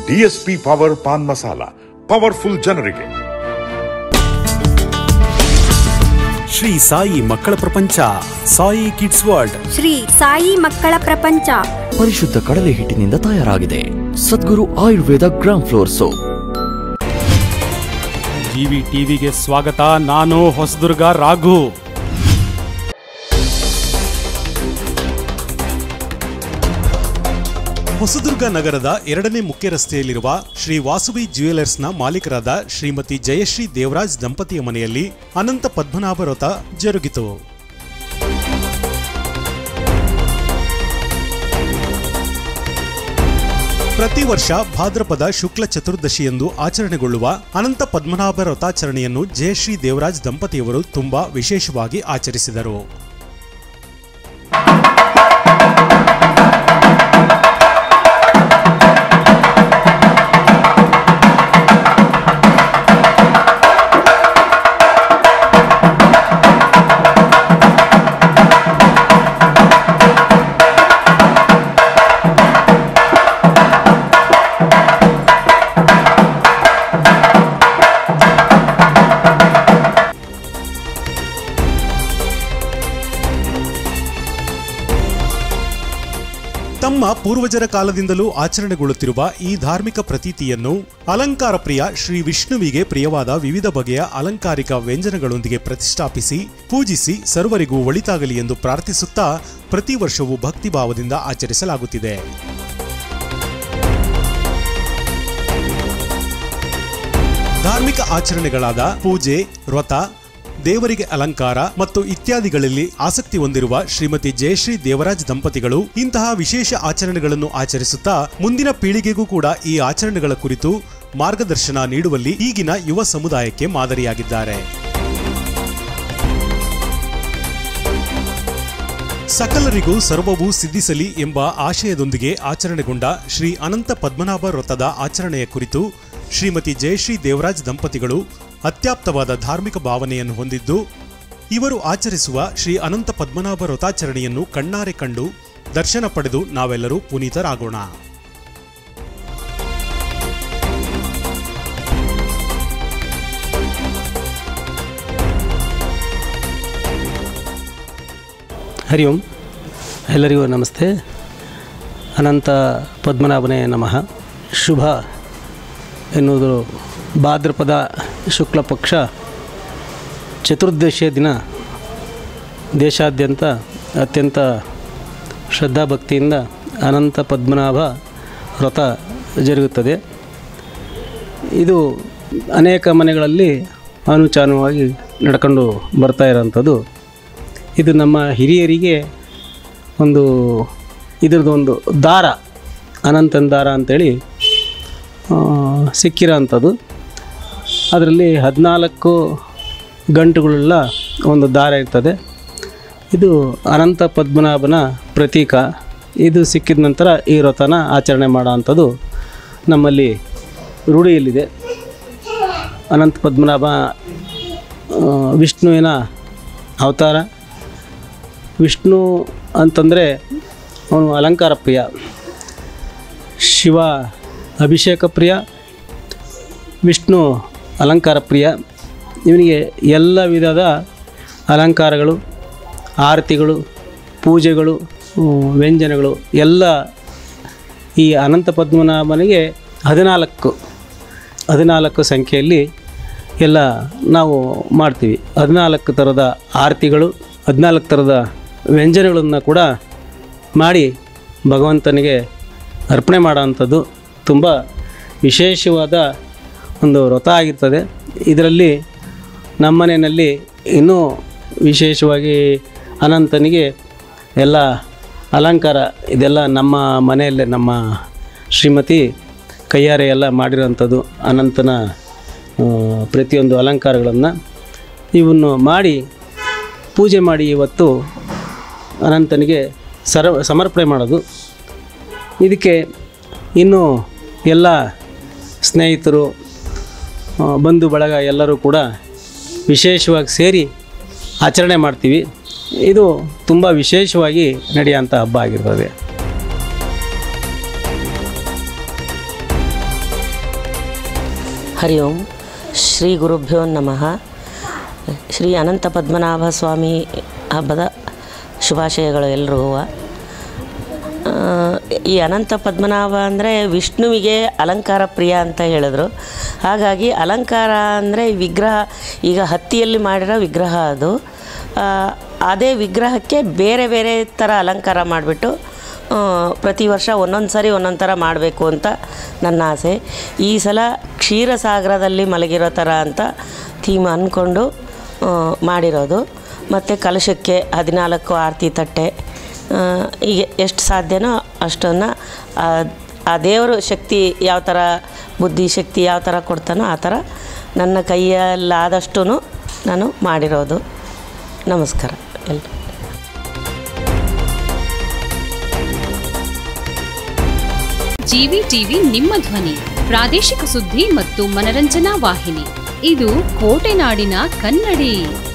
DSP power paan masala powerful ಜನರಿಗೆ ಶ್ರೀ ಸಾಯಿ ಮಕ್ಕಳ ಪ್ರಪಂಚ ಸಾಯಿ ಕಿಡ್ಸ್ ವರ್ಲ್ಡ್ ಶ್ರೀ ಸಾಯಿ ಮಕ್ಕಳ ಪ್ರಪಂಚ ಪರಿಶುದ್ಧ ಕಡಲೆ ಹಿಟ್ಟಿನಿಂದ ತಯಾರಾಗಿದೆ Sadguru Ayurveda gram flour soap TV ಟಿವಿಗೆ ಸ್ವಾಗತ ನಾನು ಹೊಸದುರ್ಗ ರಾಘು ಹೊಸದುರ್ಗ ನಗರದ ಎರಡನೇ ಮುಖ್ಯ ರಸ್ತೆಯಲ್ಲಿರುವ ಶ್ರೀ ವಾಸುವಿ ಜ್ಯುವೆಲರ್ಸ್ನ ಮಾಲೀಕರಾದ ಶ್ರೀಮತಿ ಜಯಶ್ರೀ ದೇವರಾಜ್ ದಂಪತಿಯ ಮನೆಯಲ್ಲಿ ಅನಂತ ಪದ್ಮನಾಭ ವ್ರತ ಜರುಗಿತು ಪ್ರತಿ ವರ್ಷ ಭಾದ್ರಪದ ಶುಕ್ಲ ಚತುರ್ದಶಿಯಂದು ಆಚರಣೆಗೊಳ್ಳುವ ಅನಂತ ಪದ್ಮನಾಭ ವ್ರತಾಚರಣೆಯನ್ನು ಜಯಶ್ರೀ ದೇವರಾಜ್ ದಂಪತಿಯವರು ತುಂಬಾ ವಿಶೇಷವಾಗಿ ಆಚರಿಸಿದರು ತಮ್ಮ ಪೂರ್ವಜರ ಕಾಲದಿಂದಲೂ ಆಚರಣೆಗೊಳ್ಳುತ್ತಿರುವ ಈ ಧಾರ್ಮಿಕ ಪ್ರತೀತಿಯನ್ನು ಅಲಂಕಾರ ಪ್ರಿಯ ಶ್ರೀ ವಿಷ್ಣುವಿಗೆ ಪ್ರಿಯವಾದ ವಿವಿಧ ಬಗೆಯ ಅಲಂಕಾರಿಕ ವ್ಯಂಜನಗಳೊಂದಿಗೆ ಪ್ರತಿಷ್ಠಾಪಿಸಿ ಪೂಜಿಸಿ ಸರ್ವರಿಗೂ ಒಳಿತಾಗಲಿ ಎಂದು ಪ್ರಾರ್ಥಿಸುತ್ತಾ ಪ್ರತಿ ವರ್ಷವೂ ಭಕ್ತಿಭಾವದಿಂದ ಆಚರಿಸಲಾಗುತ್ತಿದೆ ಧಾರ್ಮಿಕ ಆಚರಣೆಗಳಾದ ಪೂಜೆ ವ್ರತ ದೇವರಿಗೆ ಅಲಂಕಾರ ಮತ್ತು ಇತ್ಯಾದಿಗಳಲ್ಲಿ ಆಸಕ್ತಿ ಹೊಂದಿರುವ ಶ್ರೀಮತಿ ಜಯಶ್ರೀ ದೇವರಾಜ್ ದಂಪತಿಗಳು ಇಂತಹ ವಿಶೇಷ ಆಚರಣೆಗಳನ್ನು ಆಚರಿಸುತ್ತಾ ಮುಂದಿನ ಪೀಳಿಗೆಗೂ ಕೂಡ ಈ ಆಚರಣೆಗಳ ಕುರಿತು ಮಾರ್ಗದರ್ಶನ ನೀಡುವಲ್ಲಿ ಈಗಿನ ಯುವ ಸಮುದಾಯಕ್ಕೆ ಮಾದರಿಯಾಗಿದ್ದಾರೆ ಸಕಲರಿಗೂ ಸರ್ವವೂ ಸಿದ್ಧಿಸಲಿ ಎಂಬ ಆಶಯದೊಂದಿಗೆ ಆಚರಣೆಗೊಂಡ ಶ್ರೀ ಅನಂತ ಪದ್ಮನಾಭ ವ್ರತದ ಆಚರಣೆಯ ಕುರಿತು ಶ್ರೀಮತಿ ಜಯಶ್ರೀ ದೇವರಾಜ್ ದಂಪತಿಗಳು ಅತ್ಯಾಪ್ತವಾದ ಧಾರ್ಮಿಕ ಭಾವನೆಯನ್ನು ಹೊಂದಿದ್ದು ಇವರು ಆಚರಿಸುವ ಶ್ರೀ ಅನಂತ ಪದ್ಮನಾಭ ವ್ರತಾಚರಣೆಯನ್ನು ಕಣ್ಣಾರೆ ಕಂಡು ದರ್ಶನ ಪಡೆದು ನಾವೆಲ್ಲರೂ ಪುನೀತರಾಗೋಣ ಹರಿ ಓಂ ಎಲ್ಲರಿಗೂ ನಮಸ್ತೆ ಅನಂತ ಪದ್ಮನಾಭನೇ ನಮಃ ಶುಭ ಎನ್ನುವುದು ಭಾದ್ರಪದ ಶುಕ್ಲ ಪಕ್ಷ ಚತುರ್ದಶಿಯ ದಿನ ದೇಶಾದ್ಯಂತ ಅತ್ಯಂತ ಶ್ರದ್ಧಾಭಕ್ತಿಯಿಂದ ಅನಂತ ಪದ್ಮನಾಭ ವ್ರತ ಜರುಗುತ್ತದೆ ಇದು ಅನೇಕ ಮನೆಗಳಲ್ಲಿ ಅನುಚಾನವಾಗಿ ನಡ್ಕೊಂಡು ಬರ್ತಾ ಇರೋಂಥದ್ದು ಇದು ನಮ್ಮ ಹಿರಿಯರಿಗೆ ಒಂದು ಇದ್ರದ್ದು ಒಂದು ದಾರ ಅನಂತನ ದಾರ ಅಂಥೇಳಿ ಆ, ಸಿಕ್ಕಿರೋ ಅಂಥದ್ದು ಅದರಲ್ಲಿ ಹದಿನಾಲ್ಕು ಗಂಟುಗಳುಳ್ಳ ಒಂದು ದಾರ ಇರ್ತದೆ ಇದು ಅನಂತ ಪದ್ಮನಾಭನ ಪ್ರತೀಕ ಇದು ಸಿಕ್ಕಿದ ನಂತರ ಈ ವ್ರತನ ಆಚರಣೆ ಮಾಡೋ ಅಂಥದ್ದು ನಮ್ಮಲ್ಲಿ ರೂಢಿಯಲ್ಲಿದೆ ಅನಂತ ಪದ್ಮನಾಭ ಆ, ವಿಷ್ಣುವಿನ ಅವತಾರ ವಿಷ್ಣು ಅಂತಂದರೆ ಅವನು ಅಲಂಕಾರ ಪ್ರಿಯ ಶಿವ ಅಭಿಷೇಕ ಪ್ರಿಯ ವಿಷ್ಣು ಅಲಂಕಾರ ಪ್ರಿಯ ಇವನಿಗೆ ಎಲ್ಲ ವಿಧದ ಅಲಂಕಾರಗಳು ಆರತಿಗಳು ಪೂಜೆಗಳು ಹ್ಮ್, ವ್ಯಂಜನಗಳು ಎಲ್ಲ ಈ ಅನಂತ ಪದ್ಮನಾಭನಿಗೆ ಹದಿನಾಲ್ಕು ಹದಿನಾಲ್ಕು ಸಂಖ್ಯೆಯಲ್ಲಿ ಎಲ್ಲ ನಾವು ಮಾಡ್ತೀವಿ ಹದಿನಾಲ್ಕು ಥರದ ಆರತಿಗಳು ಹದಿನಾಲ್ಕು ಥರದ ವ್ಯಂಜನಗಳನ್ನು ಕೂಡ ಮಾಡಿ ಭಗವಂತನಿಗೆ ಅರ್ಪಣೆ ಮಾಡೋವಂಥದ್ದು ತುಂಬ ವಿಶೇಷವಾದ ಒಂದು ವ್ರತ ಆಗಿರ್ತದೆ ಇದರಲ್ಲಿ ನಮ್ಮನೆಯಲ್ಲಿ ಇನ್ನೂ ವಿಶೇಷವಾಗಿ ಅನಂತನಿಗೆ ಎಲ್ಲ ಅಲಂಕಾರ ಇದೆಲ್ಲ ನಮ್ಮ ಮನೆಯಲ್ಲೇ ನಮ್ಮ ಶ್ರೀಮತಿ ಕೈಯಾರೆ ಎಲ್ಲ ಮಾಡಿರೋಂಥದ್ದು ಅನಂತನ ಆ, ಪ್ರತಿಯೊಂದು ಅಲಂಕಾರಗಳನ್ನು ಇವನ್ನು ಮಾಡಿ ಪೂಜೆ ಮಾಡಿ ಇವತ್ತು ಅನಂತನಿಗೆ ಸರ ಸಮರ್ಪಣೆ ಮಾಡೋದು ಇದಕ್ಕೆ ಇನ್ನು ಎಲ್ಲ ಸ್ನೇಹಿತರು ಆ, ಬಂಧು ಬಳಗ ಎಲ್ಲರೂ ಕೂಡ ವಿಶೇಷವಾಗಿ ಸೇರಿ ಆಚರಣೆ ಮಾಡ್ತೀವಿ ಇದು ತುಂಬ ವಿಶೇಷವಾಗಿ ನಡೆಯುವಂಥ ಹಬ್ಬ ಆಗಿರ್ತದೆ ಹರಿ ಓಂ ಶ್ರೀ ಗುರುಭ್ಯೋ ನಮಃ ಶ್ರೀ ಅನಂತ ಪದ್ಮನಾಭ ಸ್ವಾಮಿ ಹಬ್ಬದ ಶುಭಾಶಯಗಳು ಎಲ್ರಿಗೂ ಆ, ಈ ಅನಂತ ಪದ್ಮನಾಭ ಅಂದರೆ ವಿಷ್ಣುವಿಗೆ ಅಲಂಕಾರ ಪ್ರಿಯ ಅಂತ ಹೇಳಿದ್ರು ಹಾಗಾಗಿ ಅಲಂಕಾರ ಅಂದರೆ ವಿಗ್ರಹ ಈಗ ಹತ್ತಿಯಲ್ಲಿ ಮಾಡಿರೋ ವಿಗ್ರಹ ಅದು ಆ, ಅದೇ ವಿಗ್ರಹಕ್ಕೆ ಬೇರೆ ಬೇರೆ ಥರ ಅಲಂಕಾರ ಮಾಡಿಬಿಟ್ಟು ಪ್ರತಿ ವರ್ಷ ಒಂದೊಂದು ಸಾರಿ ಒಂದೊಂದು ಥರ ಮಾಡಬೇಕು ಅಂತ ನನ್ನ ಆಸೆ ಈ ಸಲ ಕ್ಷೀರಸಾಗರದಲ್ಲಿ ಮಲಗಿರೋ ಥರ ಅಂತ ಥೀಮ್ ಅಂದ್ಕೊಂಡು ಆ, ಮಾಡಿರೋದು ಮತ್ತು ಕಲಶಕ್ಕೆ ಹದಿನಾಲ್ಕು ಆರತಿ ತಟ್ಟೆ ಆ, ಹೀಗೆ ಎಷ್ಟು ಸಾಧ್ಯನೋ ಅಷ್ಟನ್ನು ಆ ದೇವರು ಶಕ್ತಿ ಯಾವ ಥರ ಬುದ್ಧಿ ಶಕ್ತಿ ಯಾವ ಥರ ಕೊಡ್ತಾನೋ ಆ ಥರ ನನ್ನ ಕೈಯಲ್ಲಾದಷ್ಟು ನಾನು ಮಾಡಿರೋದು ನಮಸ್ಕಾರ ಎಲ್ರು ಜಿವಿ ಟಿವಿ ನಿಮ್ಮ ಧ್ವನಿ ಪ್ರಾದೇಶಿಕ ಸುದ್ದಿ ಮತ್ತು ಮನರಂಜನಾ ವಾಹಿನಿ ಇದು ಕೋಟೆನಾಡಿನ ಕನ್ನಡಿ